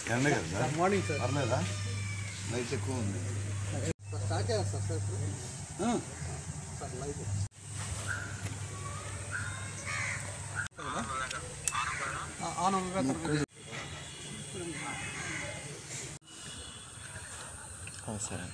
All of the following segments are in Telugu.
ఎండ కదా మార్నింగ్ సార్ పర్లేదా లైట్ ఎక్కువ ఉంది స్టార్ట్ చేస్తా సార్ ఇప్పుడు సార్ లైట్ ఆన్ అవ్వగా సరే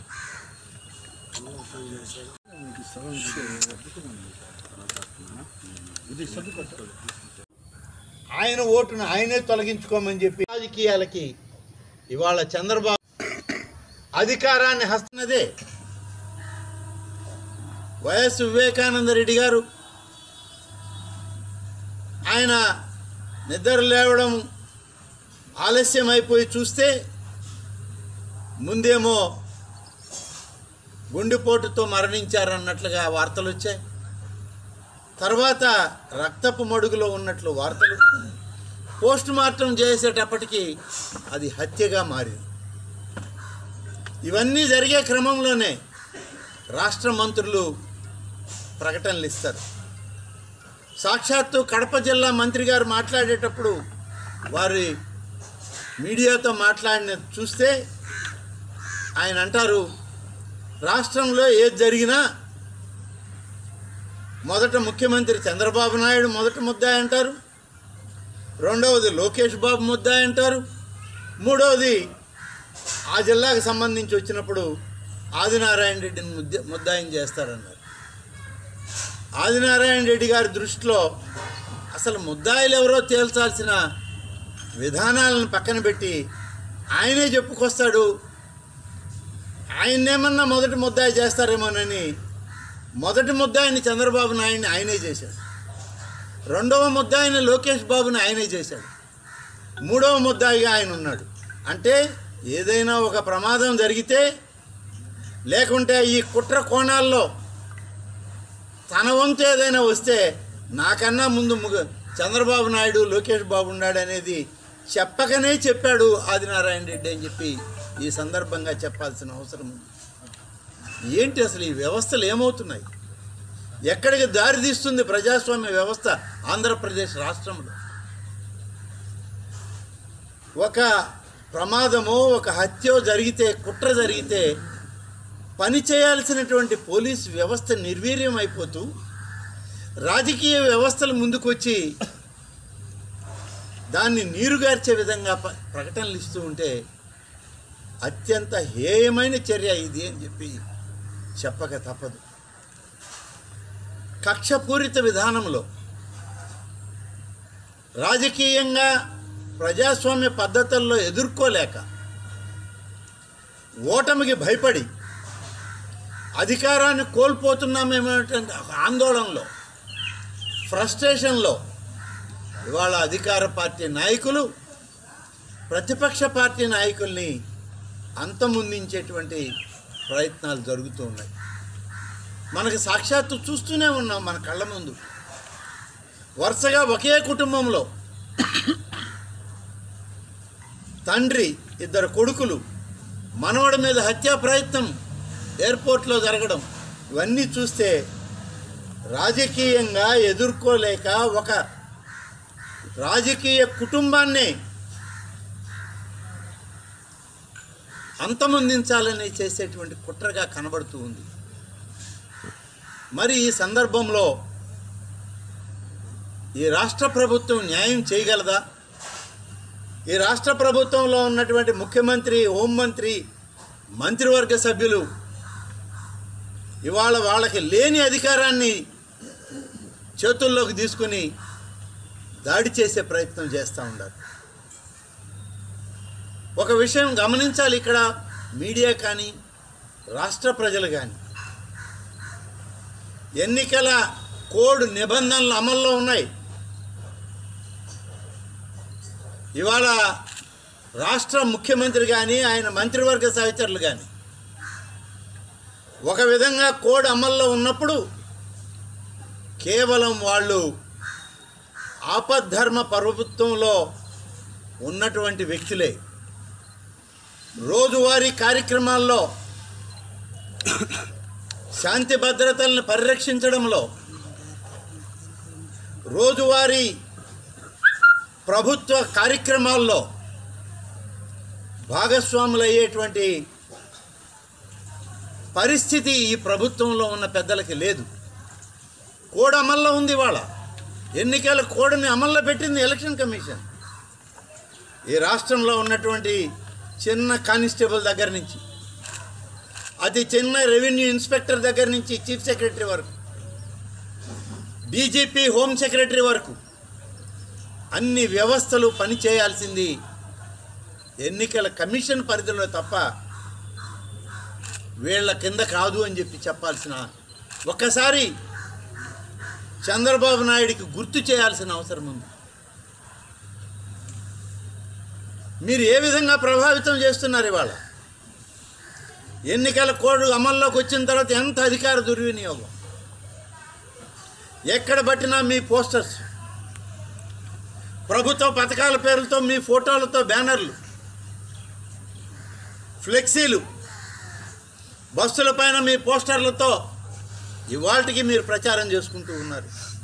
ఆయన ఓటును ఆయనే తొలగించుకోమని చెప్పి రాజకీయాలకి ఇవాళ చంద్రబాబు అధికారాన్ని హస్తున్నదే వైఎస్ వివేకానంద రెడ్డి గారు ఆయన నిద్ర లేవడం ఆలస్యం అయిపోయి చూస్తే ముందేమో గుండెపోటుతో మరణించారన్నట్లుగా వార్తలు వచ్చాయి తర్వాత రక్తపు మడుగులో ఉన్నట్లు వార్తలు పోస్ట్ మార్టం చేసేటప్పటికి అది హత్యగా మారింది ఇవన్నీ జరిగే క్రమంలోనే రాష్ట్ర మంత్రులు ప్రకటనలు ఇస్తారు సాక్షాత్తు కడప జిల్లా మంత్రి గారు మాట్లాడేటప్పుడు వారి మీడియాతో మాట్లాడిన చూస్తే ఆయన అంటారు రాష్ట్రంలో ఏది జరిగినా మొదట ముఖ్యమంత్రి చంద్రబాబు నాయుడు మొదట ముద్దాయి అంటారు రెండవది లోకేష్ బాబు ముద్దాయి అంటారు మూడవది ఆ జిల్లాకు సంబంధించి వచ్చినప్పుడు ఆదినారాయణ రెడ్డిని ముద్ద ముద్దాయం చేస్తారన్నారు ఆదినారాయణ రెడ్డి గారి దృష్టిలో అసలు ముద్దాయిలు ఎవరో తేల్చాల్సిన విధానాలను పక్కన పెట్టి ఆయనే చెప్పుకొస్తాడు ఆయన్నేమన్నా మొదటి ముద్దాయి చేస్తారేమోనని మొదటి ముద్దాయిని చంద్రబాబు నాయుడిని ఆయనే చేశాడు రెండవ ముద్దాయిని లోకేష్ బాబుని ఆయనే చేశాడు మూడవ ముద్దాయిగా ఆయన ఉన్నాడు అంటే ఏదైనా ఒక ప్రమాదం జరిగితే లేకుంటే ఈ కుట్ర కోణాల్లో తన వంతు ఏదైనా వస్తే నాకన్నా ముందు ముగ చంద్రబాబు నాయుడు లోకేష్ బాబు ఉన్నాడు అనేది చెప్పకనే చెప్పాడు ఆదినారాయణ రెడ్డి అని చెప్పి ఈ సందర్భంగా చెప్పాల్సిన అవసరం ఉంది ఏంటి అసలు ఈ వ్యవస్థలు ఏమవుతున్నాయి ఎక్కడికి దారి తీస్తుంది ప్రజాస్వామ్య వ్యవస్థ ఆంధ్రప్రదేశ్ రాష్ట్రంలో ఒక ప్రమాదమో ఒక హత్యో జరిగితే కుట్ర జరిగితే పని చేయాల్సినటువంటి పోలీస్ వ్యవస్థ నిర్వీర్యం అయిపోతూ రాజకీయ వ్యవస్థలు ముందుకొచ్చి దాన్ని నీరుగార్చే విధంగా ప- ప్రకటనలు ఇస్తూ ఉంటే అత్యంత హేయమైన చర్య ఇది అని చెప్పి చెప్పక తప్పదు కక్షపూరిత విధానంలో రాజకీయంగా ప్రజాస్వామ్య పద్ధతుల్లో ఎదుర్కోలేక ఓటమికి భయపడి అధికారాన్ని కోల్పోతున్నామేమోటువంటి ఒక ఆందోళనలో ఫ్రస్ట్రేషన్లో ఇవాళ అధికార పార్టీ నాయకులు ప్రతిపక్ష పార్టీ నాయకుల్ని అంతమొందించేటువంటి ప్రయత్నాలు జరుగుతూ ఉన్నాయి మనకు సాక్షాత్తు చూస్తూనే ఉన్నాం మన కళ్ళ ముందు వరుసగా ఒకే కుటుంబంలో తండ్రి ఇద్దరు కొడుకులు మనవడి మీద హత్యా ప్రయత్నం ఎయిర్పోర్ట్లో జరగడం ఇవన్నీ చూస్తే రాజకీయంగా ఎదుర్కోలేక ఒక రాజకీయ కుటుంబాన్ని అంతమొందించాలని చేసేటువంటి కుట్రగా కనబడుతూ ఉంది మరి ఈ సందర్భంలో ఈ రాష్ట్ర ప్రభుత్వం న్యాయం చేయగలదా ఈ రాష్ట్ర ప్రభుత్వంలో ఉన్నటువంటి ముఖ్యమంత్రి హోంమంత్రి మంత్రివర్గ సభ్యులు ఇవాళ వాళ్ళకి లేని అధికారాన్ని చేతుల్లోకి తీసుకుని దాడి చేసే ప్రయత్నం చేస్తూ ఉన్నారు ఒక విషయం గమనించాలి ఇక్కడ మీడియా కానీ రాష్ట్ర ప్రజలు కానీ ఎన్నికల కోడ్ నిబంధనలు అమల్లో ఉన్నాయి ఇవాళ రాష్ట్ర ముఖ్యమంత్రి కానీ ఆయన మంత్రివర్గ సహచరులు కానీ ఒక విధంగా కోడ్ అమల్లో ఉన్నప్పుడు కేవలం వాళ్ళు ఆపద్ధర్మ ప్రభుత్వంలో ఉన్నటువంటి వ్యక్తులే రోజువారీ కార్యక్రమాల్లో శాంతి భద్రతలను పరిరక్షించడంలో రోజువారీ ప్రభుత్వ కార్యక్రమాల్లో భాగస్వాములు అయ్యేటువంటి పరిస్థితి ఈ ప్రభుత్వంలో ఉన్న పెద్దలకి లేదు కోడ్ అమల్లో ఉంది వాళ్ళ ఎన్నికల కోడ్ని అమల్లో పెట్టింది ఎలక్షన్ కమిషన్ ఈ రాష్ట్రంలో ఉన్నటువంటి చిన్న కానిస్టేబుల్ దగ్గర నుంచి అతి చిన్న రెవెన్యూ ఇన్స్పెక్టర్ దగ్గర నుంచి చీఫ్ సెక్రటరీ వరకు డీజీపీ హోమ్ సెక్రటరీ వరకు అన్ని వ్యవస్థలు పనిచేయాల్సింది ఎన్నికల కమిషన్ పరిధిలో తప్ప వీళ్ళ కింద కాదు అని చెప్పి చెప్పాల్సిన ఒక్కసారి చంద్రబాబు నాయుడికి గుర్తు చేయాల్సిన అవసరం ఉంది మీరు ఏ విధంగా ప్రభావితం చేస్తున్నారు ఇవాళ ఎన్నికల కోడ్ అమల్లోకి వచ్చిన తర్వాత ఎంత అధికార దుర్వినియోగం ఎక్కడ పట్టినా మీ పోస్టర్స్ ప్రభుత్వ పథకాల పేర్లతో మీ ఫోటోలతో బ్యానర్లు ఫ్లెక్సీలు బస్సుల పైన మీ పోస్టర్లతో ఇవాళకి మీరు ప్రచారం చేసుకుంటూ ఉన్నారు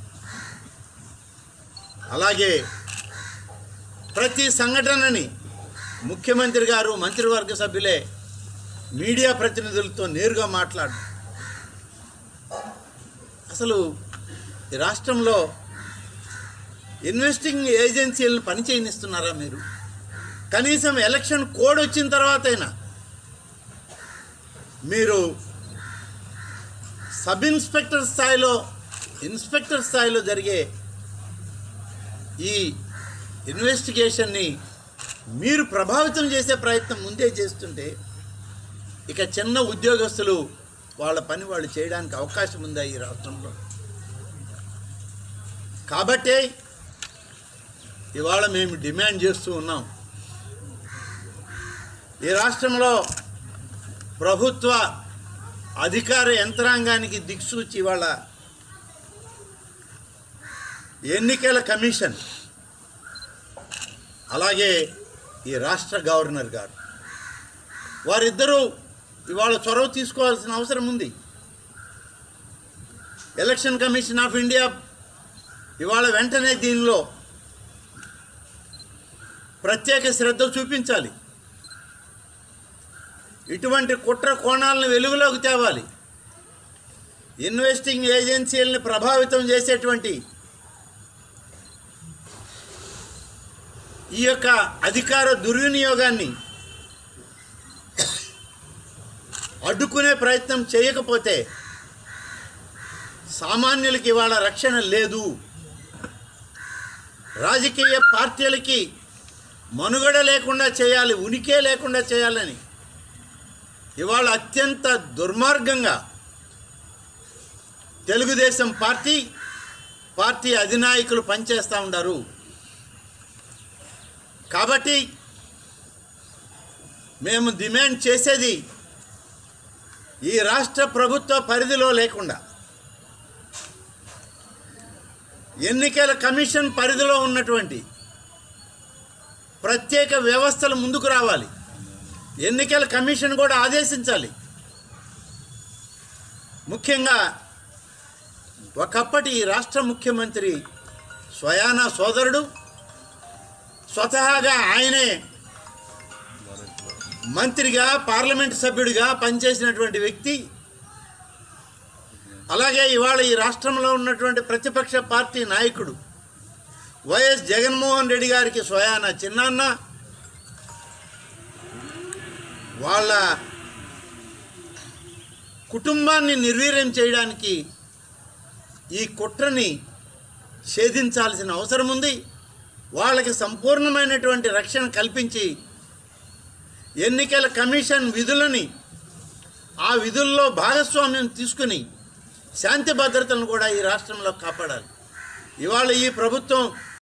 అలాగే ప్రతి సంఘటనని ముఖ్యమంత్రి గారు మంత్రివర్గ సభ్యులే మీడియా ప్రతినిధులతో నేరుగా మాట్లాడు అసలు ఈ రాష్ట్రంలో ఇన్వెస్టింగ్ ఏజెన్సీలను పనిచేయనిస్తున్నారా మీరు కనీసం ఎలక్షన్ కోడ్ వచ్చిన తర్వాతైనా మీరు సబ్ ఇన్స్పెక్టర్ స్థాయిలో ఇన్స్పెక్టర్ స్థాయిలో జరిగే ఈ ఇన్వెస్టిగేషన్ని మీరు ప్రభావితం చేసే ప్రయత్నం ముందే చేస్తుంటే ఇక చిన్న ఉద్యోగస్తులు వాళ్ళ పని వాళ్ళు చేయడానికి అవకాశం ఉందా ఈ రాష్ట్రంలో కాబట్టే ఇవాళ మేము డిమాండ్ చేస్తూ ఉన్నాం ఈ రాష్ట్రంలో ప్రభుత్వ అధికార యంత్రాంగానికి దిక్సూచి ఇవాళ ఎన్నికల కమిషన్ అలాగే ఈ రాష్ట్ర గవర్నర్ గారు వారిద్దరూ ఇవాళ చొరవ తీసుకోవాల్సిన అవసరం ఉంది ఎలక్షన్ కమిషన్ ఆఫ్ ఇండియా ఇవాళ వెంటనే దీనిలో ప్రత్యేక శ్రద్ధ చూపించాలి ఇటువంటి కుట్ర కోణాలను వెలుగులోకి తేవాలి ఇన్వెస్టింగ్ ఏజెన్సీలను ప్రభావితం చేసేటువంటి ఈ యొక్క అధికార దుర్వినియోగాన్ని అడ్డుకునే ప్రయత్నం చేయకపోతే సామాన్యులకి ఇవాళ రక్షణ లేదు రాజకీయ పార్టీలకి మనుగడ లేకుండా చేయాలి ఉనికే లేకుండా చేయాలని ఇవాళ అత్యంత దుర్మార్గంగా తెలుగుదేశం పార్టీ పార్టీ అధినాయకులు పనిచేస్తూ ఉండారు కాబట్టి మేము డిమాండ్ చేసేది ఈ రాష్ట్ర ప్రభుత్వ పరిధిలో లేకుండా ఎన్నికల కమిషన్ పరిధిలో ఉన్నటువంటి ప్రత్యేక వ్యవస్థలు ముందుకు రావాలి ఎన్నికల కమిషన్ కూడా ఆదేశించాలి ముఖ్యంగా ఒకప్పటి ఈ రాష్ట్ర ముఖ్యమంత్రి స్వయాన సోదరుడు స్వతహాగా ఆయనే మంత్రిగా పార్లమెంట్ సభ్యుడిగా పనిచేసినటువంటి వ్యక్తి అలాగే ఇవాళ ఈ రాష్ట్రంలో ఉన్నటువంటి ప్రతిపక్ష పార్టీ నాయకుడు వైఎస్ జగన్మోహన్ రెడ్డి గారికి స్వయాన చిన్నాన్న వాళ్ళ కుటుంబాన్ని నిర్వీర్యం చేయడానికి ఈ కుట్రని ఛేదించాల్సిన అవసరం ఉంది వాళ్ళకి సంపూర్ణమైనటువంటి రక్షణ కల్పించి ఎన్నికల కమిషన్ విధులని ఆ విధుల్లో భాగస్వామ్యం తీసుకుని శాంతి భద్రతలను కూడా ఈ రాష్ట్రంలో కాపాడాలి ఇవాళ ఈ ప్రభుత్వం